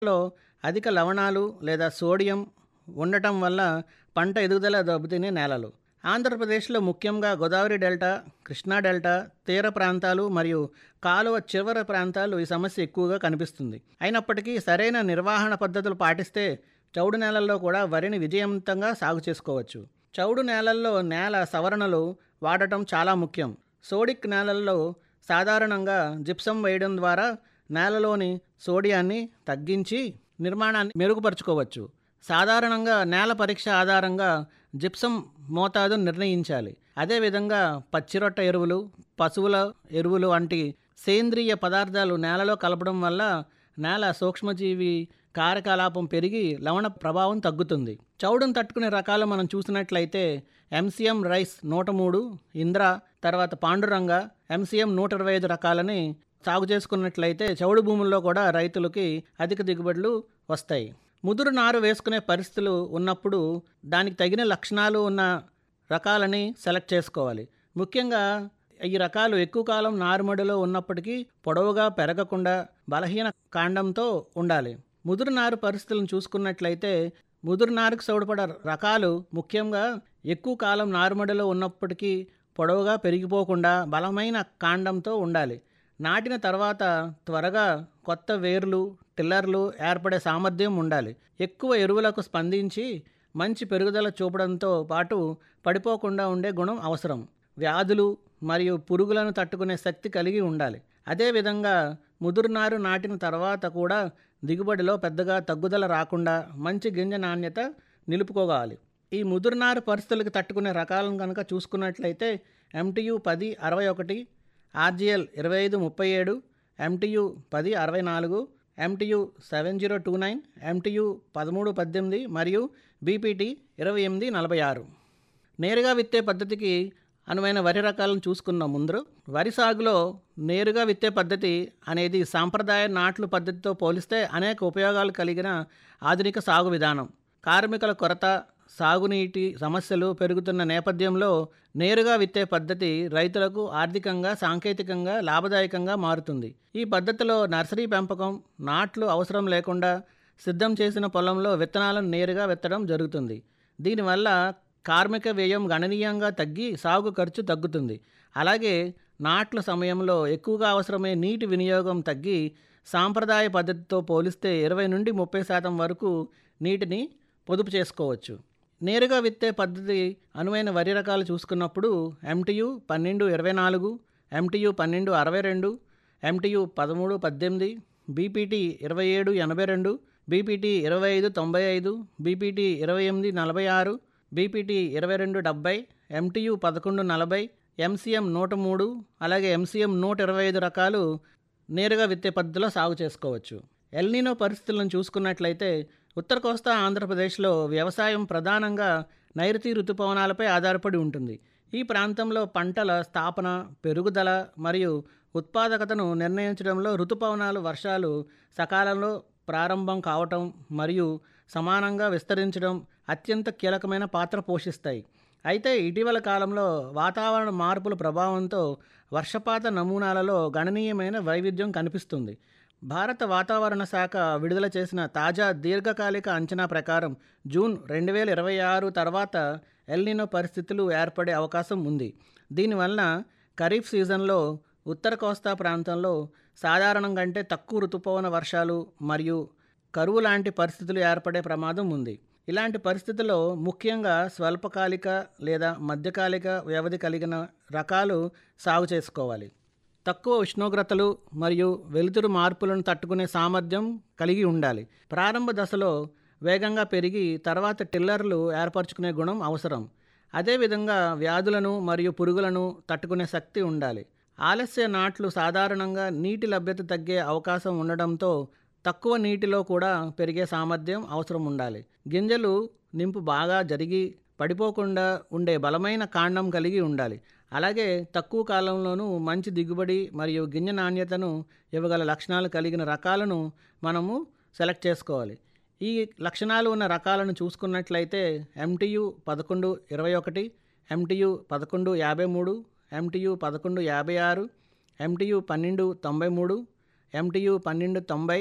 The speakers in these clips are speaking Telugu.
లో అధిక లవణాలు లేదా సోడియం ఉండటం వల్ల పంట ఎదుగుదల దెబ్బతినే నేలలు ఆంధ్రప్రదేశ్లో ముఖ్యంగా గోదావరి డెల్టా కృష్ణా డెల్టా తీర ప్రాంతాలు మరియు కాలువ చివర ప్రాంతాలు ఈ సమస్య ఎక్కువగా కనిపిస్తుంది అయినప్పటికీ సరైన నిర్వహణ పద్ధతులు పాటిస్తే చౌడు నేలల్లో కూడా వరిని విజయవంతంగా సాగు చేసుకోవచ్చు చౌడు నేలల్లో నేల సవరణలు వాడటం చాలా ముఖ్యం సోడిక్ నేలల్లో సాధారణంగా జిప్సం వేయడం ద్వారా నేలలోని సోడియాన్ని తగ్గించి నిర్మాణాన్ని మెరుగుపరుచుకోవచ్చు సాధారణంగా నేల పరీక్ష ఆధారంగా జిప్సం మోతాదు నిర్ణయించాలి అదేవిధంగా పచ్చిరొట్ట ఎరువులు పశువుల ఎరువులు వంటి సేంద్రియ పదార్థాలు నేలలో కలపడం వల్ల నేల సూక్ష్మజీవి కార్యకలాపం పెరిగి లవణ ప్రభావం తగ్గుతుంది చౌడును తట్టుకునే రకాలు మనం చూసినట్లయితే ఎంసీఎం రైస్ నూట మూడు ఇంద్ర తర్వాత పాండురంగ ఎంసీఎం నూట ఇరవై ఐదు రకాలని సాగు చేసుకున్నట్లయితే చౌడు భూముల్లో కూడా రైతులకి అధిక దిగుబడులు వస్తాయి ముదురు నారు వేసుకునే పరిస్థితులు ఉన్నప్పుడు దానికి తగిన లక్షణాలు ఉన్న రకాలని సెలెక్ట్ చేసుకోవాలి ముఖ్యంగా ఈ రకాలు ఎక్కువ కాలం నారుమడిలో ఉన్నప్పటికీ పొడవుగా పెరగకుండా బలహీన కాండంతో ఉండాలి ముదురు నారు పరిస్థితులను చూసుకున్నట్లయితే ముదురు నారుకు సౌడపడ రకాలు ముఖ్యంగా ఎక్కువ కాలం నారుమడిలో ఉన్నప్పటికీ పొడవుగా పెరిగిపోకుండా బలమైన కాండంతో ఉండాలి నాటిన తర్వాత త్వరగా కొత్త వేర్లు టిల్లర్లు ఏర్పడే సామర్థ్యం ఉండాలి ఎక్కువ ఎరువులకు స్పందించి మంచి పెరుగుదల చూపడంతో పాటు పడిపోకుండా ఉండే గుణం అవసరం వ్యాధులు మరియు పురుగులను తట్టుకునే శక్తి కలిగి ఉండాలి అదేవిధంగా ముదురునారు నాటిన తర్వాత కూడా దిగుబడిలో పెద్దగా తగ్గుదల రాకుండా మంచి గింజ నాణ్యత నిలుపుకోవాలి ఈ ముదురునారు పరిస్థితులకు తట్టుకునే రకాలను కనుక చూసుకున్నట్లయితే ఎంటీయు పది అరవై ఒకటి ఆర్జిఎల్ ఇరవై ఐదు ముప్పై ఏడు ఎంటీయు పది అరవై నాలుగు MTU seven zero two nine MTU పదమూడు పద్దెనిమిది మరియు బీపీటీ ఇరవై ఎనిమిది నలభై ఆరు నేరుగా విత్తే పద్ధతికి అనువైన వరి రకాలను చూసుకున్న ముందు వరి సాగులో నేరుగా విత్తే పద్ధతి అనేది సాంప్రదాయ నాట్లు పద్ధతితో పోలిస్తే అనేక ఉపయోగాలు కలిగిన ఆధునిక సాగు విధానం కార్మికుల కొరత సాగునీటి సమస్యలు పెరుగుతున్న నేపథ్యంలో నేరుగా విత్తే పద్ధతి రైతులకు ఆర్థికంగా సాంకేతికంగా లాభదాయకంగా మారుతుంది ఈ పద్ధతిలో నర్సరీ పెంపకం నాట్లు అవసరం లేకుండా సిద్ధం చేసిన పొలంలో విత్తనాలను నేరుగా విత్తడం జరుగుతుంది దీనివల్ల కార్మిక వ్యయం గణనీయంగా తగ్గి సాగు ఖర్చు తగ్గుతుంది అలాగే నాట్ల సమయంలో ఎక్కువగా అవసరమే నీటి వినియోగం తగ్గి సాంప్రదాయ పద్ధతితో పోలిస్తే ఇరవై నుండి ముప్పై శాతం వరకు నీటిని పొదుపు చేసుకోవచ్చు నేరుగా విత్తే పద్ధతి అనువైన వరి రకాలు చూసుకున్నప్పుడు ఎంటీయు పన్నెండు ఇరవై నాలుగు ఎంటీయు పన్నెండు అరవై రెండు ఎంటీయు పదమూడు పద్దెనిమిది బీపీటీ ఇరవై ఏడు ఎనభై రెండు బీపీటీ ఇరవై ఐదు తొంభై ఐదు బీపీటీ ఇరవై ఎనిమిది నలభై ఆరు బీపీటీ ఇరవై రెండు డెబ్బై ఎంటీయు పదకొండు నలభై ఎంసీఎం నూట మూడు అలాగే ఎంసీఎం నూట ఇరవై ఐదు రకాలు నేరుగా విత్తే పద్ధతిలో సాగు చేసుకోవచ్చు ఎల్నీనో పరిస్థితులను చూసుకున్నట్లయితే ఉత్తర కోస్తా ఆంధ్రప్రదేశ్లో వ్యవసాయం ప్రధానంగా నైరుతి ఋతుపవనాలపై ఆధారపడి ఉంటుంది ఈ ప్రాంతంలో పంటల స్థాపన పెరుగుదల మరియు ఉత్పాదకతను నిర్ణయించడంలో ఋతుపవనాలు వర్షాలు సకాలంలో ప్రారంభం కావటం మరియు సమానంగా విస్తరించడం అత్యంత కీలకమైన పాత్ర పోషిస్తాయి అయితే ఇటీవల కాలంలో వాతావరణ మార్పుల ప్రభావంతో వర్షపాత నమూనాలలో గణనీయమైన వైవిధ్యం కనిపిస్తుంది భారత వాతావరణ శాఖ విడుదల చేసిన తాజా దీర్ఘకాలిక అంచనా ప్రకారం జూన్ రెండు వేల ఇరవై ఆరు తర్వాత ఎల్నినో పరిస్థితులు ఏర్పడే అవకాశం ఉంది దీనివలన ఖరీఫ్ సీజన్లో ఉత్తర కోస్తా ప్రాంతంలో సాధారణం కంటే తక్కువ ఋతుపవన వర్షాలు మరియు కరువు లాంటి పరిస్థితులు ఏర్పడే ప్రమాదం ఉంది ఇలాంటి పరిస్థితుల్లో ముఖ్యంగా స్వల్పకాలిక లేదా మధ్యకాలిక వ్యవధి కలిగిన రకాలు సాగు చేసుకోవాలి తక్కువ ఉష్ణోగ్రతలు మరియు వెలుతురు మార్పులను తట్టుకునే సామర్థ్యం కలిగి ఉండాలి ప్రారంభ దశలో వేగంగా పెరిగి తర్వాత టిల్లర్లు ఏర్పరచుకునే గుణం అవసరం అదేవిధంగా వ్యాధులను మరియు పురుగులను తట్టుకునే శక్తి ఉండాలి ఆలస్య నాట్లు సాధారణంగా నీటి లభ్యత తగ్గే అవకాశం ఉండడంతో తక్కువ నీటిలో కూడా పెరిగే సామర్థ్యం అవసరం ఉండాలి గింజలు నింపు బాగా జరిగి పడిపోకుండా ఉండే బలమైన కాండం కలిగి ఉండాలి అలాగే తక్కువ కాలంలోనూ మంచి దిగుబడి మరియు గింజ నాణ్యతను ఇవ్వగల లక్షణాలు కలిగిన రకాలను మనము సెలెక్ట్ చేసుకోవాలి ఈ లక్షణాలు ఉన్న రకాలను చూసుకున్నట్లయితే ఎంటీయు పదకొండు ఇరవై ఒకటి ఎంటీయు పదకొండు యాభై మూడు ఎంటీయు పదకొండు యాభై ఆరు ఎంటీయు పన్నెండు తొంభై మూడు ఎంటీయు పన్నెండు తొంభై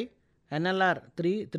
ఎన్ఎల్ఆర్ త్రీ